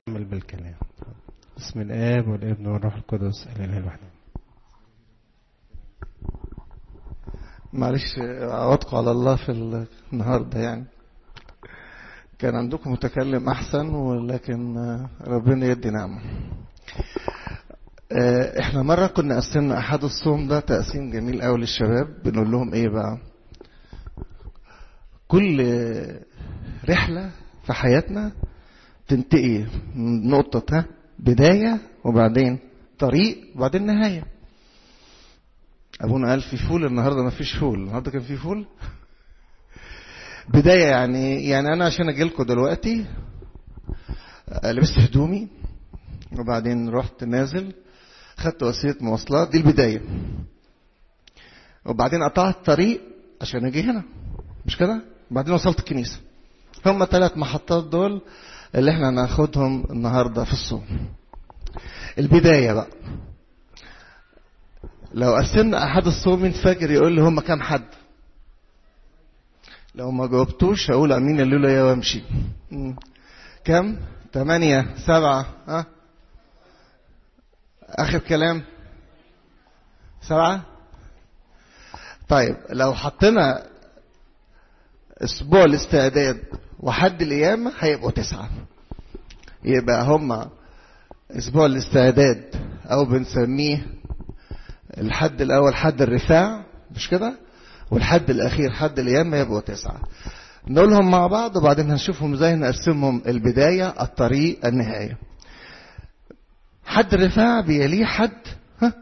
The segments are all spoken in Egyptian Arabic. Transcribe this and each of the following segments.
نعمل بالكلام بسم الآب والابن والروح القدس الإله الواحد معلش عوضكم على الله في النهارده يعني كان عندكم متكلم احسن ولكن ربنا يدي نعمه احنا مره كنا قسمنا احد الصوم ده تقسيم جميل قوي للشباب بنقول لهم ايه بقى كل رحله في حياتنا تنتهي من نقطه ها بدايه وبعدين طريق وبعدين نهايه ابونا قال في فول النهارده ما فيش فول النهارده كان في فول بدايه يعني يعني انا عشان اجي لكم دلوقتي لبست هدومي وبعدين رحت نازل خدت وسيله مواصلات دي البدايه وبعدين قطعت طريق عشان اجي هنا مش كده وبعدين وصلت الكنيسه هم ثلاث محطات دول اللي احنا هناخدهم النهارده في الصوم البدايه بقى لو قسمنا احد الصومين فاكر يقول لي هم كام حد لو ما جاوبتوش هقول امين الليله يا وامشي كم ثمانية سبعة ها اخر كلام سبعة طيب لو حطينا اسبوع الاستعداد وحد القيامة هيبقوا تسعة يبقى هما اسبوع الاستعداد او بنسميه الحد الاول حد الرفاع مش كده والحد الاخير حد القيامه يبقوا تسعه نقولهم مع بعض وبعدين هنشوفهم ازاي نقسمهم البدايه الطريق النهايه حد الرفاع بيليه حد ها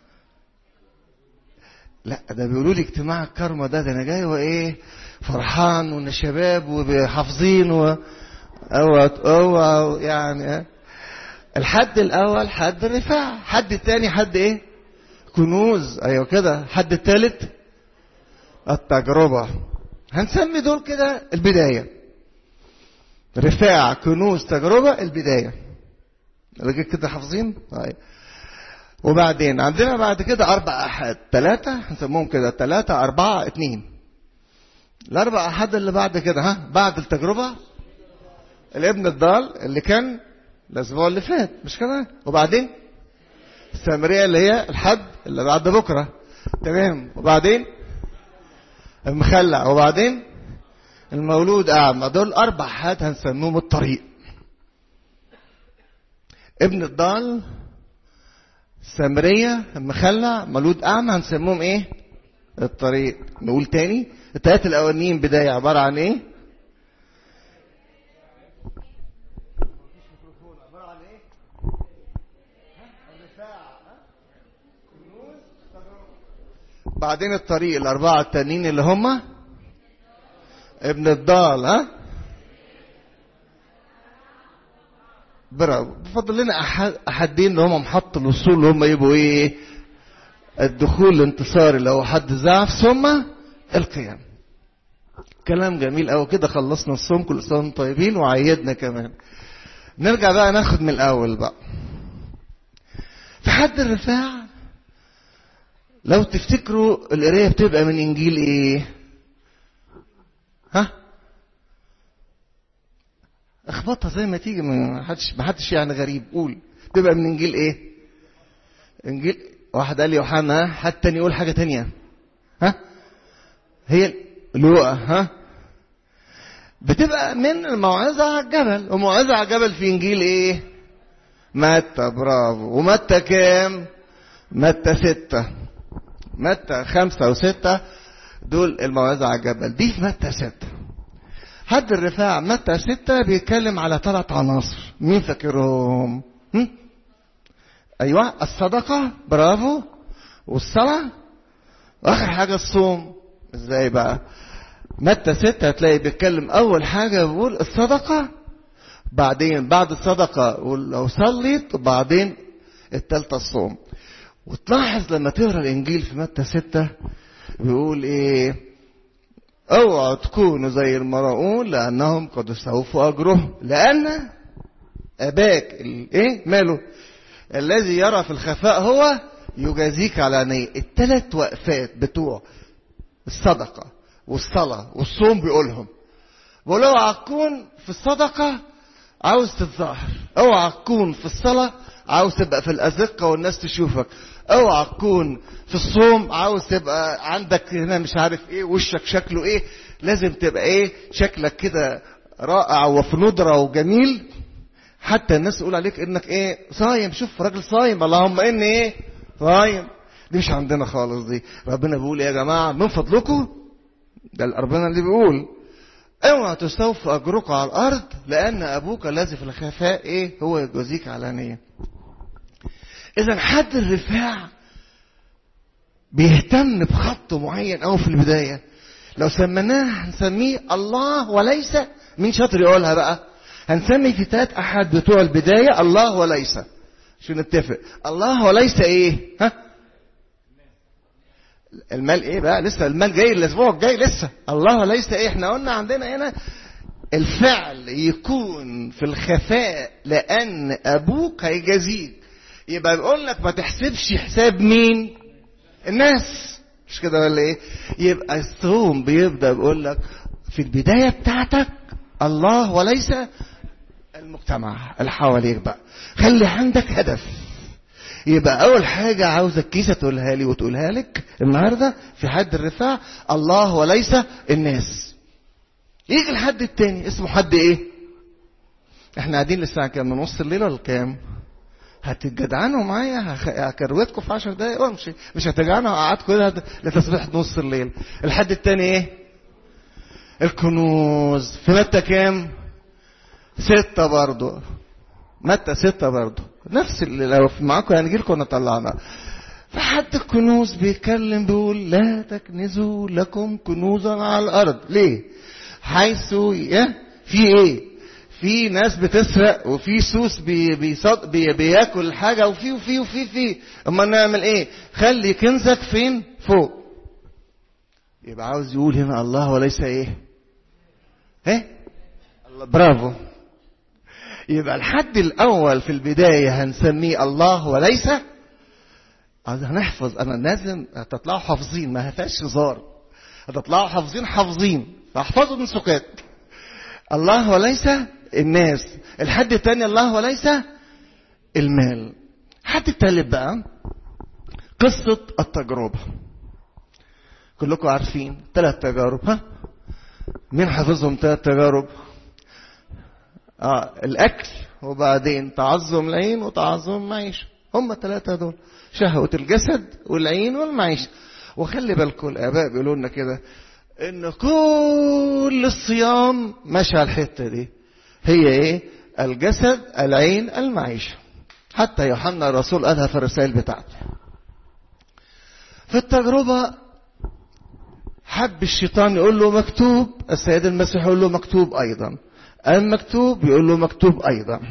لا ده بيقولوا لي اجتماع الكرمه ده ده انا جاي وايه فرحان وان شباب وحافظين و اوعى اوعى يعني الحد الاول حد الرفاع حد الثاني حد ايه كنوز ايوه كده حد الثالث التجربة هنسمي دول كده البداية رفاع كنوز تجربة البداية لقيت كده حافظين طيب وبعدين عندنا بعد كده أربع أحد ثلاثة هنسموهم كده ثلاثة أربعة اتنين الأربع أحد اللي بعد كده ها بعد التجربة الابن الضال اللي كان الأسبوع اللي فات مش كده وبعدين السامرية اللي هي الحد اللي بعد بكرة تمام وبعدين المخلع وبعدين المولود أعمى دول أربع حاجات هنسميهم الطريق ابن الضال السامرية المخلع مولود أعمى هنسميهم إيه؟ الطريق نقول تاني التلاتة الأولانيين بداية عبارة عن إيه؟ بعدين الطريق الأربعة التانيين اللي هم ابن الضال ها برافو بفضل لنا أحد أحدين اللي هم محط الوصول اللي هم يبقوا إيه الدخول الانتصاري اللي هو حد زعف ثم القيام كلام جميل أوي كده خلصنا الصوم كل سنة وانتم طيبين وعيدنا كمان نرجع بقى ناخد من الأول بقى في حد الرفاع لو تفتكروا القرايه بتبقى من انجيل ايه ها اخبطها زي ما تيجي ما حدش ما حدش يعني غريب قول تبقى من انجيل ايه انجيل واحد قال لي يوحنا حد تاني يقول حاجه تانية ها هي لوقا ها بتبقى من الموعظه على الجبل وموعظه على الجبل في انجيل ايه متى برافو ومتى كام متى ستة متى خمسة وستة دول الموعظة على الجبل دي في متى ستة حد الرفاع متى ستة بيتكلم على ثلاث عناصر مين فاكرهم ايوه الصدقة برافو والصلاة واخر حاجة الصوم ازاي بقى متى ستة هتلاقي بيتكلم اول حاجة بيقول الصدقة بعدين بعد الصدقة لو صليت وبعدين التالتة الصوم وتلاحظ لما تقرا الانجيل في متى ستة بيقول ايه اوعوا تكونوا زي المراؤون لانهم قد استوفوا اجرهم لان اباك ايه ماله الذي يرى في الخفاء هو يجازيك على عينيه الثلاث وقفات بتوع الصدقه والصلاه والصوم بيقولهم ولو هتكون في الصدقه عاوز تتظاهر اوعى تكون في الصلاة عاوز تبقى في الأزقة والناس تشوفك اوعى تكون في الصوم عاوز تبقى عندك هنا مش عارف ايه وشك شكله ايه لازم تبقى ايه شكلك كده رائع وفي ندرة وجميل حتى الناس تقول عليك انك ايه صايم شوف راجل صايم اللهم اني ايه صايم دي مش عندنا خالص دي ربنا بيقول يا جماعة من فضلكم ده ربنا اللي بيقول اوعى تستوفوا اجركم على الارض لان ابوك الذي في الخفاء ايه هو يجازيك علانيه اذا حد الرفاع بيهتم بخط معين او في البدايه لو سميناه هنسميه الله وليس مين شاطر يقولها بقى هنسمي في ثلاث احد بتوع البدايه الله وليس عشان نتفق الله وليس ايه ها المال ايه بقى لسه المال جاي الاسبوع الجاي لسه الله ليس ايه احنا قلنا عندنا هنا الفعل يكون في الخفاء لان ابوك هيجازيك يبقى بيقول لك ما تحسبش حساب مين الناس مش كده ولا ايه يبقى الصوم بيبدا بيقول لك في البدايه بتاعتك الله وليس المجتمع اللي حواليك بقى خلي عندك هدف يبقى اول حاجه عاوزك كيسه تقولها لي وتقولها لك النهارده في حد الرفاع الله وليس الناس يجي الحد التاني اسمه حد ايه احنا قاعدين للساعه كام من نص الليل ولا كام هتتجدعنوا معايا هكروتكم في 10 دقايق وامشي مش هتجدعنوا اقعدكم كده لتسبيح نص الليل الحد التاني ايه الكنوز في متى كام ستة برضو متى ستة برضو نفس اللي لو معاكم هنجي لكم نطلعنا فحد الكنوز بيتكلم بيقول لا تكنزوا لكم كنوزا على الارض ليه حيث في ايه في ناس بتسرق وفي سوس بي بيصد بي بياكل حاجه وفي وفي وفي في اما نعمل ايه خلي كنزك فين فوق يبقى عاوز يقول هنا الله وليس ايه ايه الله برافو يبقى الحد الاول في البدايه هنسميه الله وليس عايز هنحفظ انا لازم هتطلعوا حافظين ما فيهاش هزار هتطلعوا حافظين حافظين فاحفظوا من سكات الله وليس الناس الحد الثاني الله وليس المال الحد الثالث بقى قصة التجربة كلكم عارفين ثلاث تجارب ها مين حافظهم ثلاث تجارب اه الاكل وبعدين تعظم العين وتعظم المعيشه هم ثلاثه دول شهوه الجسد والعين والمعيشه وخلي بالكم الاباء بيقولوا لنا كده ان كل الصيام ماشي على الحته دي هي ايه الجسد العين المعيشه حتى يوحنا الرسول قالها في الرسائل بتاعته في التجربه حب الشيطان يقول له مكتوب السيد المسيح يقول له مكتوب ايضا المكتوب يقول له مكتوب ايضا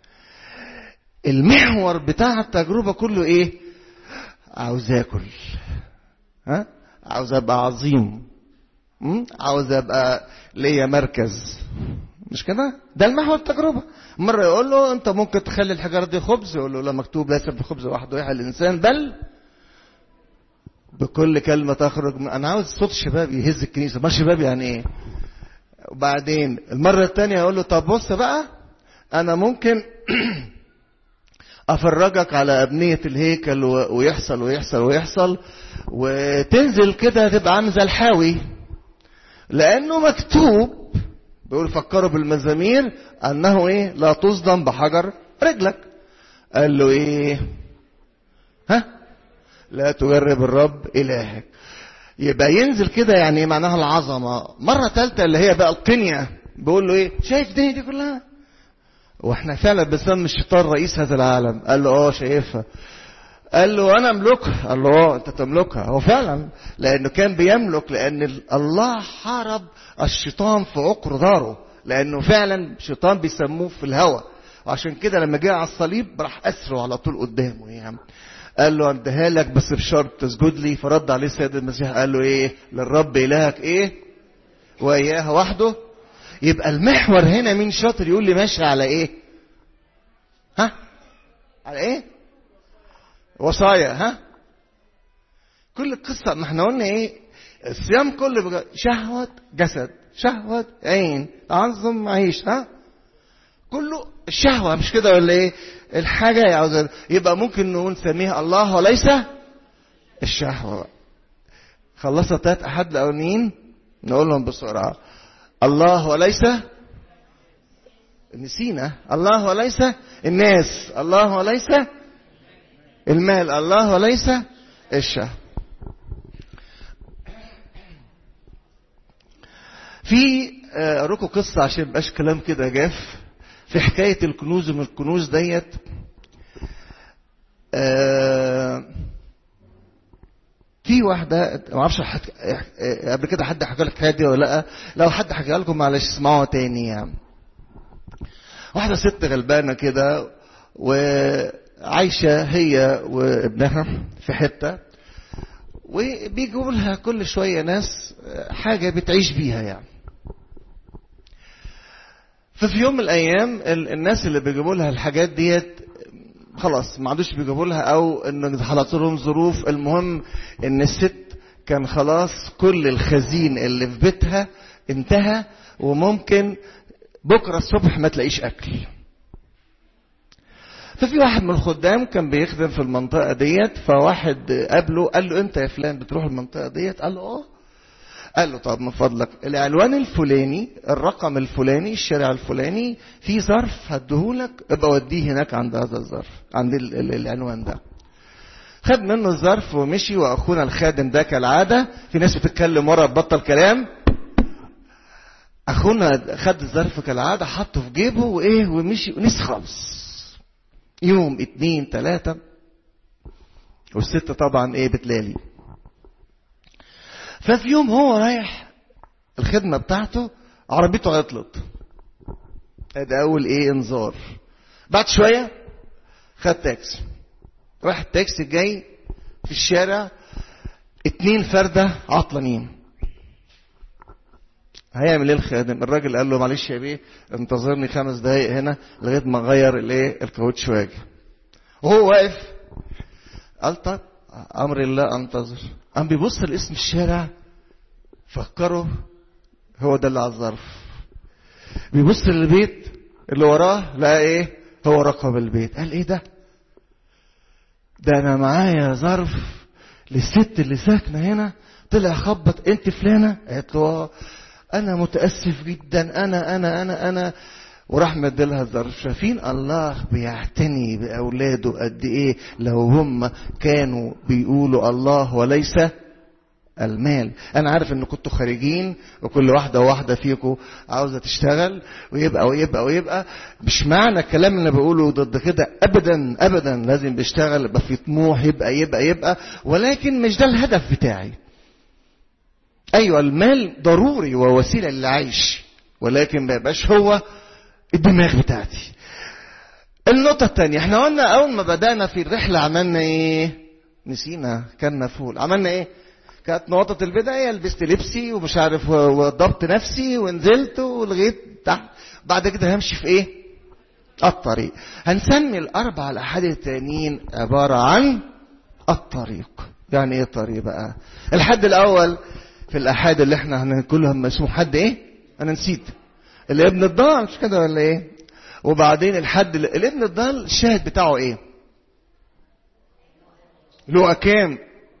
المحور بتاع التجربة كله ايه عاوز اكل ها عاوز ابقى عظيم م? عاوز ابقى ليا مركز مش كده ده المحور التجربة مرة يقول له انت ممكن تخلي الحجارة دي خبز يقول له لا مكتوب ليس بالخبز وحده يحيى الانسان بل بكل كلمة تخرج من أنا عاوز صوت الشباب يهز الكنيسة ما الشباب يعني إيه وبعدين المرة الثانية يقول له طب بص بقى أنا ممكن أفرجك على أبنية الهيكل ويحصل ويحصل ويحصل وتنزل كده تبقى عامل زي الحاوي لأنه مكتوب بيقول فكروا بالمزامير أنه إيه لا تصدم بحجر رجلك قال له إيه ها لا تجرب الرب إلهك يبقى ينزل كده يعني معناها العظمة مرة ثالثة اللي هي بقى القنية بيقول له ايه شايف الدنيا دي كلها واحنا فعلا بنسمي الشيطان رئيس هذا العالم قال له اه شايفها قال له انا املكها قال له اه انت تملكها هو فعلا لانه كان بيملك لان الله حارب الشيطان في عقر داره لانه فعلا شيطان بيسموه في الهوى وعشان كده لما جه على الصليب راح اسره على طول قدامه يعني قال له اديها لك بس بشرط تسجد لي فرد عليه السيد المسيح قال له ايه للرب الهك ايه واياه وحده يبقى المحور هنا مين شاطر يقول لي ماشي على ايه ها على ايه وصايا ها كل القصة ما احنا قلنا ايه الصيام كله بقى شهوة جسد شهوة عين تعظم عيش ها كله الشهوة مش كده ولا ايه الحاجة يعوز يبقى ممكن نقول نسميها الله وليس الشهوة خلصنا تلات أحد الأولين نقولهم بسرعة الله وليس نسينا الله وليس الناس الله وليس المال الله وليس الشهوة في اوريكم قصه عشان مبقاش كلام كده جاف في حكايه الكنوز من الكنوز ديت آه في واحده ما اعرفش حد... قبل كده حد حكى لك الحكايه دي ولا لا لو حد حكى لكم معلش اسمعوها تاني يعني واحده ست غلبانه كده وعايشه هي وابنها في حته وبيجوا لها كل شويه ناس حاجه بتعيش بيها يعني ففي يوم من الايام الناس اللي بيجيبوا لها الحاجات ديت خلاص ما عادوش بيجيبوا لها او ان حصلت لهم ظروف المهم ان الست كان خلاص كل الخزين اللي في بيتها انتهى وممكن بكره الصبح ما تلاقيش اكل ففي واحد من الخدام كان بيخدم في المنطقه ديت فواحد قابله قال له انت يا فلان بتروح المنطقه ديت قال له اه قال له طب من فضلك العنوان الفلاني الرقم الفلاني الشارع الفلاني في ظرف هديهولك ابقى وديه هناك عند هذا الظرف عند ال ال العنوان ده خد منه الظرف ومشي واخونا الخادم ده كالعاده في ناس بتتكلم ورا تبطل كلام اخونا خد الظرف كالعاده حطه في جيبه وايه ومشي ونسي خالص يوم اتنين تلاته والست طبعا ايه بتلالي ففي يوم هو رايح الخدمه بتاعته عربيته عطلت ادي اول ايه انذار بعد شويه خد تاكسي راح التاكسي جاي في الشارع اتنين فرده عطلانين هيعمل ايه الخادم الراجل قال له معلش يا بيه انتظرني خمس دقايق هنا لغايه ما اغير الايه الكاوتش واجي وهو واقف قال طب امر الله انتظر قام بيبص لاسم الشارع فكره هو ده اللي على الظرف بيبص للبيت اللي وراه لقى ايه هو رقم البيت قال ايه ده ده انا معايا ظرف للست اللي ساكنه هنا طلع خبط انت فلانه قالت له انا متاسف جدا انا انا انا انا وراح مديلها الظرف شايفين الله بيعتني باولاده قد ايه لو هم كانوا بيقولوا الله وليس المال انا عارف ان كنتوا خارجين وكل واحده وواحده فيكم عاوزه تشتغل ويبقى ويبقى ويبقى مش معنى الكلام اللي بقوله ضد كده ابدا ابدا لازم بيشتغل يبقى في طموح يبقى يبقى يبقى ولكن مش ده الهدف بتاعي ايوه المال ضروري ووسيله للعيش ولكن ما يبقاش هو الدماغ بتاعتي النقطة الثانية احنا قلنا أول ما بدأنا في الرحلة عملنا إيه؟ نسينا كان فول عملنا إيه؟ كانت نقطة البداية لبست لبسي ومش عارف وضبط نفسي ونزلت ولغاية تحت بعد كده همشي في إيه؟ الطريق هنسمي الأربع الأحاد التانيين عبارة عن الطريق يعني إيه الطريق بقى؟ الحد الأول في الأحاد اللي احنا هنقولهم اسمه حد إيه؟ أنا نسيت الابن الضال مش كده ولا ايه وبعدين الحد الابن الضال الشاهد بتاعه ايه له كام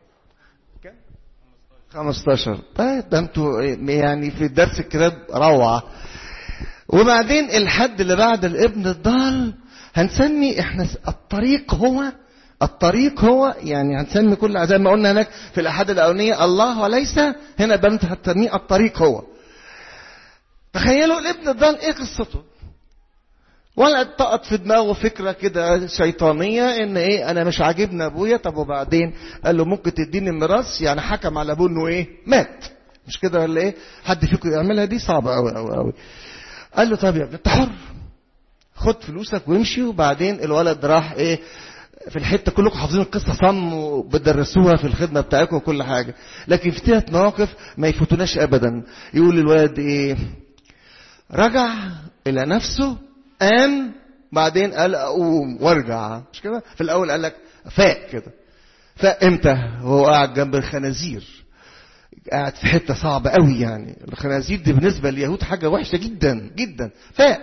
15 طيب ده انتوا يعني في درس الكتاب روعه وبعدين الحد اللي بعد الابن الضال هنسمي احنا الطريق هو الطريق هو يعني هنسمي كل زي ما قلنا هناك في الاحاد الاولانيه الله وليس هنا بنت هتسميه الطريق هو تخيلوا الابن الضال ايه قصته ولا طقت في دماغه فكرة كده شيطانية ان ايه انا مش عاجبني ابويا طب وبعدين قال له ممكن تديني الميراث يعني حكم على ابوه انه ايه مات مش كده ولا ايه حد فيكم يعملها دي صعبة قوي قوي قوي قال له طب يا ابني انت حر خد فلوسك وامشي وبعدين الولد راح ايه في الحتة كلكم حافظين القصة صم وبتدرسوها في الخدمة بتاعتكم وكل حاجة لكن في ثلاث مواقف ما يفوتوناش ابدا يقول الولد ايه رجع الى نفسه قام بعدين قال اقوم وارجع مش كده في الاول قال لك فاق كده فاق امتى وهو قاعد جنب الخنازير قاعد في حته صعبه قوي يعني الخنازير دي بالنسبه لليهود حاجه وحشه جدا جدا فاق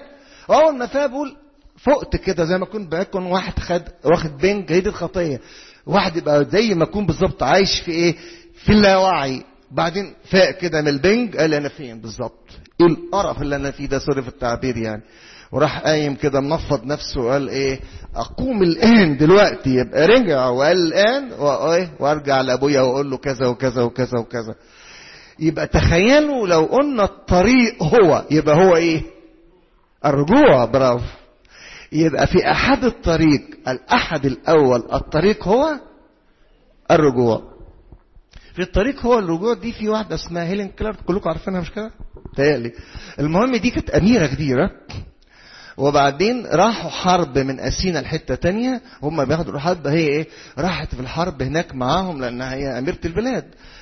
واول ما فاق بقول فقت كده زي ما كنت بيكون واحد خد واخد بنج هي دي الخطيه واحد يبقى زي ما يكون بالظبط عايش في ايه في اللاوعي بعدين فاق كده من البنج قال انا فين بالظبط ايه القرف اللي انا فيه ده سوري في التعبير يعني وراح قايم كده منفض نفسه وقال ايه اقوم الان دلوقتي يبقى رجع وقال الان وايه وارجع لابويا واقول له كذا وكذا وكذا وكذا يبقى تخيلوا لو قلنا الطريق هو يبقى هو ايه الرجوع برافو يبقى في احد الطريق الاحد الاول الطريق هو الرجوع في الطريق هو الرجوع دي في واحده اسمها هيلين كلارك كلكم عارفينها مش كده تهيألي المهم دي كانت اميره كبيره وبعدين راحوا حرب من أسينا لحتة تانية هم بياخدوا الحرب هي ايه راحت في الحرب هناك معاهم لأنها هي أميرة البلاد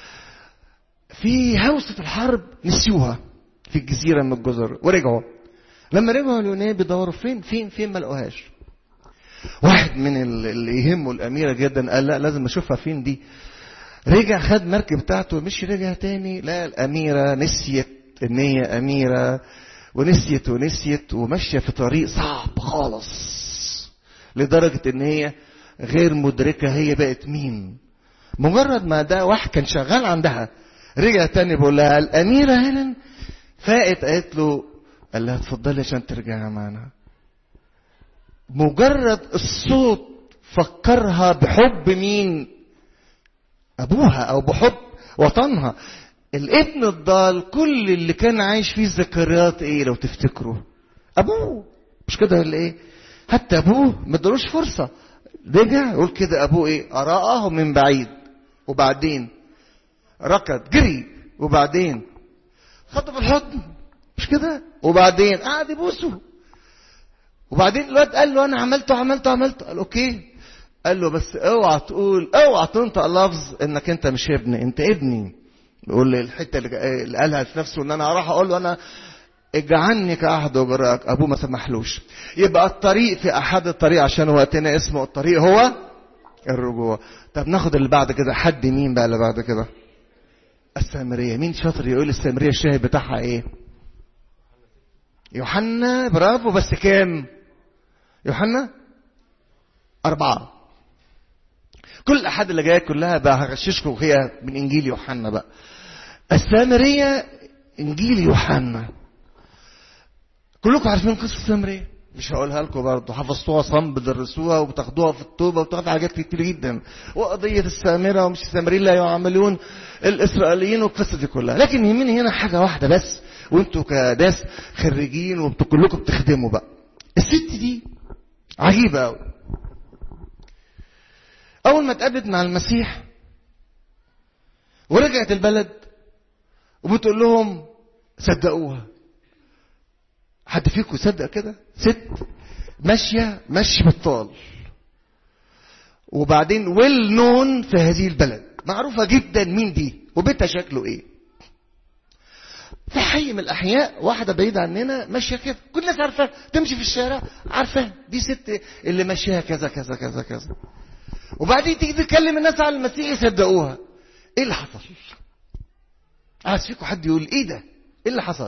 في هوسة الحرب نسيوها في الجزيرة من الجزر ورجعوا لما رجعوا اليونان بيدوروا فين فين فين ما لقوهاش واحد من اللي يهمه الأميرة جدا قال لا لازم أشوفها فين دي رجع خد مركب بتاعته مش رجع تاني لا الأميرة نسيت إن هي أميرة ونسيت ونسيت وماشيه في طريق صعب خالص لدرجه ان هي غير مدركه هي بقت مين مجرد ما ده واحد كان شغال عندها رجع تاني بيقول لها الاميره هيلين فاقت قالت له قال لها اتفضلي عشان ترجعي معانا مجرد الصوت فكرها بحب مين ابوها او بحب وطنها الابن الضال كل اللي كان عايش فيه ذكريات ايه لو تفتكروا ابوه مش كده ولا ايه حتى ابوه ما ادالوش فرصه رجع يقول كده ابوه ايه اراه من بعيد وبعدين ركض جري وبعدين خطه في الحضن مش كده وبعدين قعد يبوسه وبعدين الواد قال له انا عملته عملته عملته قال اوكي قال له بس اوعى تقول اوعى تنطق لفظ انك انت مش ابني انت ابني يقول لي الحته اللي قالها في نفسه ان انا راح اقول له انا اجعلني كأحد وجراك ابوه ما سمحلوش يبقى الطريق في احد الطريق عشان وقتنا اسمه الطريق هو الرجوع طب ناخد اللي بعد كده حد مين بقى اللي بعد كده السامرية مين شاطر يقول السامرية الشاهد بتاعها ايه يوحنا برافو بس كام يوحنا أربعة كل الأحد اللي جاية كلها بقى هغششكم هي من إنجيل يوحنا بقى السامرية إنجيل يوحنا كلكم عارفين قصة السامرية مش هقولها لكم برضه حفظتوها صم بتدرسوها وبتاخدوها في التوبه وبتاخدوا حاجات كتير جدا وقضيه السامره ومش السامريين لا يعاملون الاسرائيليين والقصه دي كلها لكن يهمني هنا حاجه واحده بس وانتوا كناس خريجين وانتوا كلكم بتخدموا بقى الست دي عجيبه قوي اول ما اتقابلت مع المسيح ورجعت البلد وبتقول لهم صدقوها حد فيكم يصدق كده ست ماشيه مشي بطال وبعدين ويل نون في هذه البلد معروفه جدا مين دي وبيتها شكله ايه في حي من الاحياء واحده بعيده عننا ماشيه كده كل الناس عارفه تمشي في الشارع عارفه دي ست اللي ماشيها كذا كذا كذا كذا وبعدين تيجي تتكلم الناس على المسيح يصدقوها ايه اللي حصل عايز فيكم حد يقول ايه ده ايه اللي حصل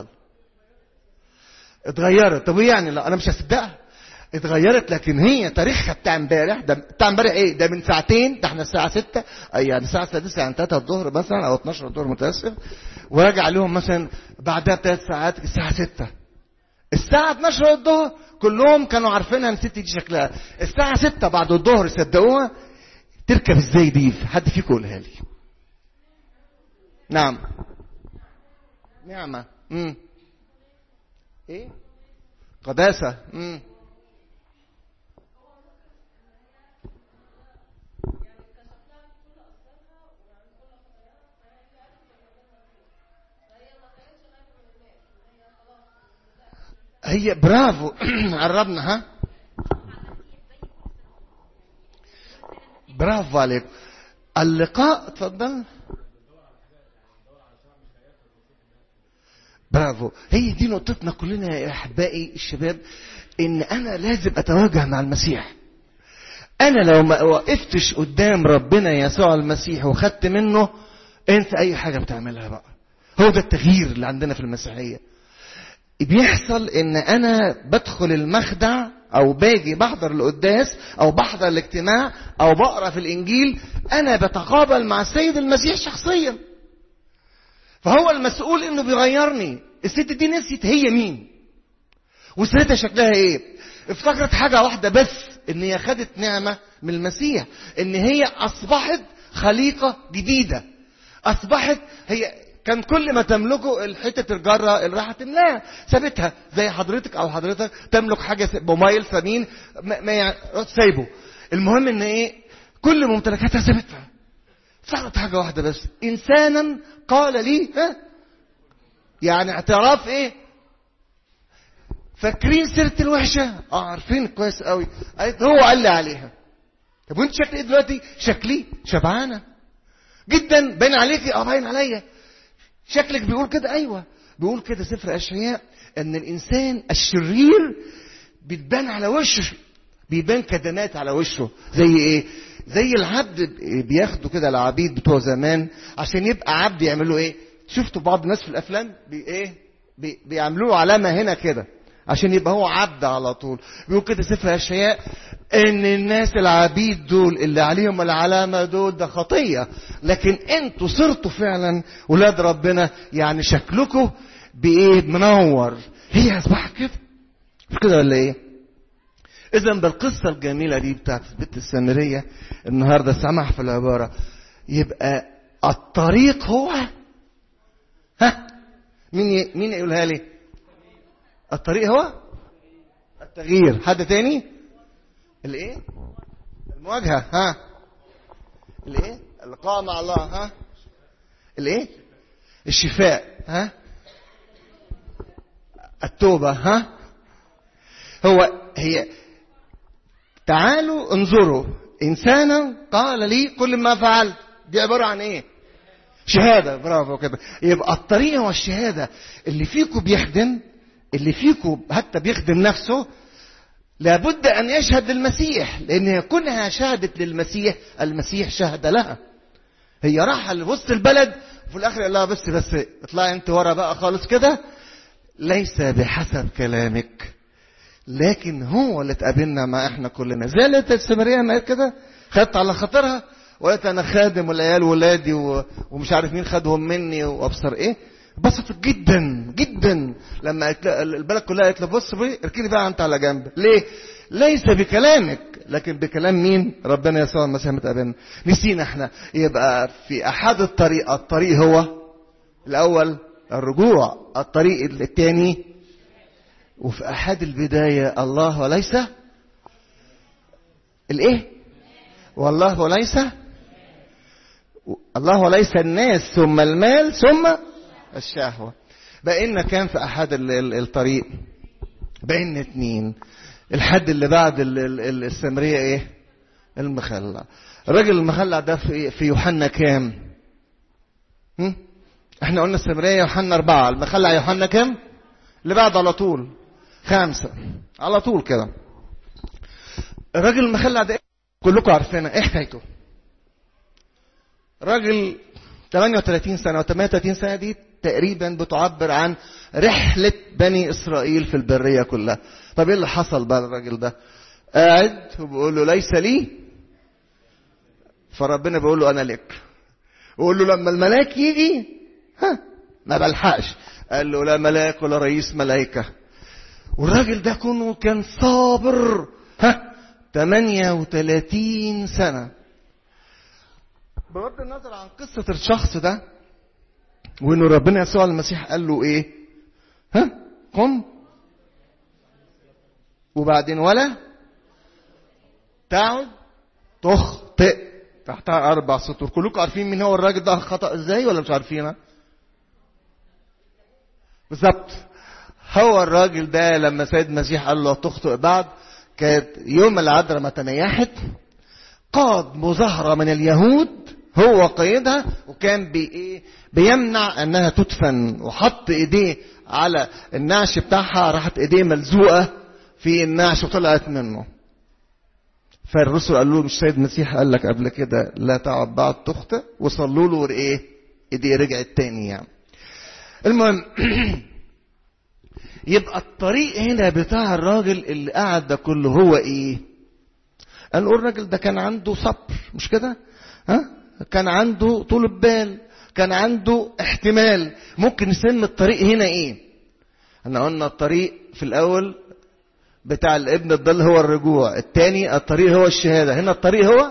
اتغيرت طب ايه يعني لا انا مش هصدقها اتغيرت لكن هي تاريخها بتاع امبارح ده بتاع امبارح ايه ده من ساعتين ده احنا الساعه 6 يعني الساعه 6 يعني 3 الظهر مثلا او 12 الظهر متاسف وراجع عليهم مثلا بعدها بثلاث ساعات الساعه 6 الساعة 12 الظهر كلهم كانوا عارفينها ان الست دي شكلها الساعة 6 بعد الظهر صدقوها تركب ازاي دي حد فيكم يقولها لي نعم نعمة امم ايه قداسة امم هي برافو قربنا ها برافو عليك اللقاء اتفضل برافو هي دي نقطتنا كلنا يا احبائي الشباب ان انا لازم اتواجه مع المسيح انا لو ما وقفتش قدام ربنا يسوع المسيح وخدت منه انت اي حاجه بتعملها بقى هو ده التغيير اللي عندنا في المسيحيه بيحصل ان انا بدخل المخدع او باجي بحضر القداس او بحضر الاجتماع او بقرا في الانجيل انا بتقابل مع السيد المسيح شخصيا فهو المسؤول انه بيغيرني الست دي نسيت هي مين وسيرتها شكلها ايه افتكرت حاجة واحدة بس ان هي خدت نعمة من المسيح ان هي اصبحت خليقة جديدة اصبحت هي كان كل ما تملكه الحتة الجرة اللي راح تملاها سابتها زي حضرتك او حضرتك تملك حاجة موبايل ثمين ما ما يعني سايبه المهم ان ايه كل ممتلكاتها سابتها فعلت حاجة واحدة بس انسانا قال لي ها يعني اعتراف ايه فاكرين سيرة الوحشة اه عارفين كويس قوي قالت هو قال لي عليها طب وانت شكلي ايه دلوقتي شكلي شبعانة جدا باين عليكي اه باين عليا شكلك بيقول كده ايوه بيقول كده سفر اشعياء ان الانسان الشرير بتبان على وشه بيبان كدمات على وشه زي ايه زي العبد بياخدوا كده العبيد بتوع زمان عشان يبقى عبد يعملوا ايه شفتوا بعض الناس في الافلام بي ايه بي بيعملوا له علامه هنا كده عشان يبقى هو عبد على طول بيقول كده سفر اشعياء ان الناس العبيد دول اللي عليهم العلامه دول ده خطيه لكن انتوا صرتوا فعلا ولاد ربنا يعني شكلكم بايه منور هي اصبحت كده مش كده ولا ايه اذا بالقصه الجميله دي بتاعت البت السامريه النهارده سمح في العباره يبقى الطريق هو ها مين ي... مين يقولها لي الطريق هو التغيير حد تاني الايه المواجهه ها الايه اللقاء مع الله ها الايه الشفاء ها التوبه ها هو هي تعالوا انظروا انسانا قال لي كل ما فعلت دي عباره عن ايه شهاده برافو كده يبقى الطريق هو الشهاده اللي فيكم بيخدم اللي فيكم حتى بيخدم نفسه لابد ان يشهد للمسيح لان كونها شهدت للمسيح المسيح شهد لها هي راح لوسط البلد وفي الاخر قال لها بس بس اطلعي انت ورا بقى خالص كده ليس بحسب كلامك لكن هو اللي اتقابلنا مع احنا كلنا زي اللي السامريه ما كده خدت على خاطرها وقالت انا خادم والعيال ولادي و... ومش عارف مين خدهم مني وابصر ايه بسطت جدا جدا لما البلد كلها قالت له بص بي اركني بقى انت على جنب ليه ليس بكلامك لكن بكلام مين ربنا يسوع المسيح متقابلنا نسينا احنا يبقى في احد الطريق الطريق هو الاول الرجوع الطريق الثاني وفي احد البدايه الله وليس الايه والله وليس الله وليس الناس ثم المال ثم الشهوة بقينا كام في أحد الطريق بقينا اتنين الحد اللي بعد السامرية ايه المخلع الراجل المخلع ده في, في يوحنا كام هم؟ احنا قلنا السامرية يوحنا أربعة المخلع يوحنا كام اللي بعد على طول خمسة على طول كده الراجل المخلع ده كلكم عارفينه ايه حكايته راجل 38 سنة و 38 سنة دي تقريبا بتعبر عن رحلة بني إسرائيل في البرية كلها طب ايه اللي حصل بقى الراجل ده قاعد وبيقول له ليس لي فربنا بيقول له أنا لك ويقول له لما الملاك يجي ها ما بلحقش قال له لا ملاك ولا رئيس ملائكة والراجل ده كونه كان صابر ها 38 سنة بغض النظر عن قصة الشخص ده وانه ربنا يسوع المسيح قال له ايه ها قم وبعدين ولا تعد تخطئ تحتها اربع سطور كلكم عارفين مين هو الراجل ده خطأ ازاي ولا مش عارفينها بالظبط هو الراجل ده لما سيد المسيح قال له تخطئ بعد كانت يوم العذراء ما تنيحت قاد مظاهرة من اليهود هو قيدها وكان بي ايه بيمنع انها تدفن وحط ايديه على النعش بتاعها راحت ايديه ملزوقة في النعش وطلعت منه فالرسل قالوا له مش سيد المسيح قال لك قبل كده لا تعد بعد تخطئ وصلوا له ايه ايديه رجعت تاني يعني المهم يبقى الطريق هنا بتاع الراجل اللي قاعد ده كله هو ايه قال الراجل ده كان عنده صبر مش كده ها كان عنده طول بال كان عنده احتمال ممكن نسمي الطريق هنا ايه احنا قلنا الطريق في الاول بتاع الابن الضل هو الرجوع الثاني الطريق هو الشهاده هنا الطريق هو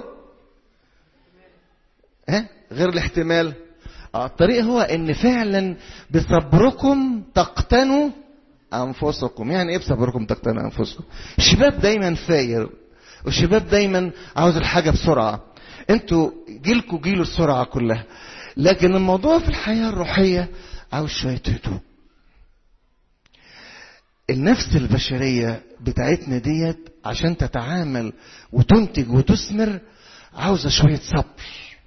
ها غير الاحتمال آه الطريق هو ان فعلا بصبركم تقتنوا انفسكم يعني ايه بصبركم تقتنوا انفسكم الشباب دايما فاير والشباب دايما عاوز الحاجه بسرعه انتوا جيلكوا جيل السرعه كلها لكن الموضوع في الحياه الروحيه عاوز شويه هدوء النفس البشريه بتاعتنا ديت عشان تتعامل وتنتج وتثمر عاوزه شويه صبر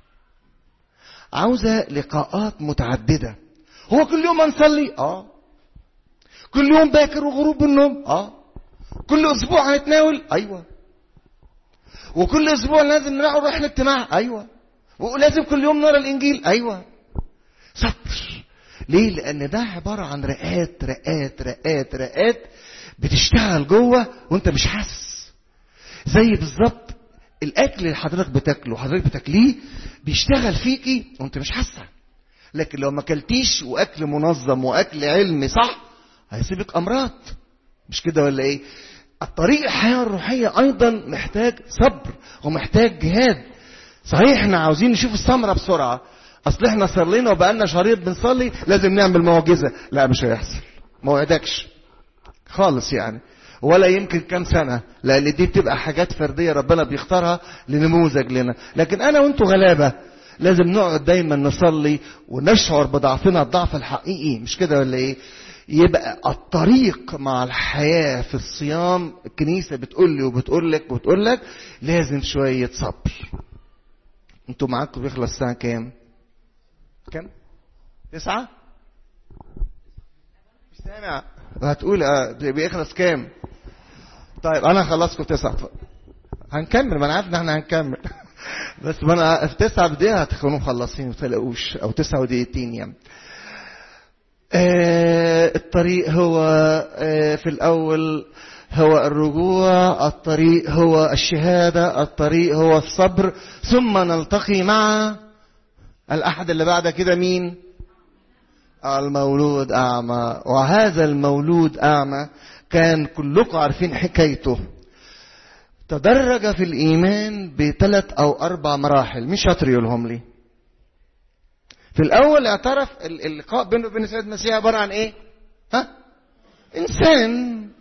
عاوزه لقاءات متعدده هو كل يوم هنصلي اه كل يوم باكر وغروب النوم اه كل اسبوع هنتناول ايوه وكل اسبوع لازم نروح الاجتماع ايوه ولازم كل يوم نقرا الانجيل ايوه صبر ليه لان ده عباره عن رقات رقات رقات رقات بتشتغل جوه وانت مش حاسس زي بالظبط الاكل اللي حضرتك بتاكله حضرتك بتاكليه بيشتغل فيكي وانت مش حاسه لكن لو ما اكلتيش واكل منظم واكل علمي صح هيسيبك امراض مش كده ولا ايه الطريق الحياه الروحيه ايضا محتاج صبر ومحتاج جهاد صحيح احنا عاوزين نشوف الثمره بسرعه اصل احنا صلينا وبقالنا شهرين بنصلي لازم نعمل معجزه لا مش هيحصل ما وعدكش خالص يعني ولا يمكن كام سنه لان دي بتبقى حاجات فرديه ربنا بيختارها لنموذج لنا لكن انا وانتوا غلابه لازم نقعد دايما نصلي ونشعر بضعفنا الضعف الحقيقي مش كده ولا ايه يبقى الطريق مع الحياة في الصيام الكنيسة بتقول لي وبتقول لك وبتقول لك لازم شوية صبر انتوا معاكم بيخلص الساعة كام؟ كام؟ تسعة؟ مش سامع هتقول اه بيخلص كام؟ طيب انا هخلصكم تسعة هنكمل ما انا عارف ان احنا هنكمل بس ما انا في تسعة بدقيقة هتكونوا مخلصين ما تقلقوش او تسعة ودقيقتين يعني آه الطريق هو آه في الأول هو الرجوع الطريق هو الشهادة الطريق هو الصبر ثم نلتقي مع الأحد اللي بعد كده مين المولود أعمى وهذا المولود أعمى كان كلكم عارفين حكايته تدرج في الإيمان بثلاث أو أربع مراحل مش شاطر يقولهم لي في الاول اعترف اللقاء بينه وبين السيد المسيح عباره عن ايه ها انسان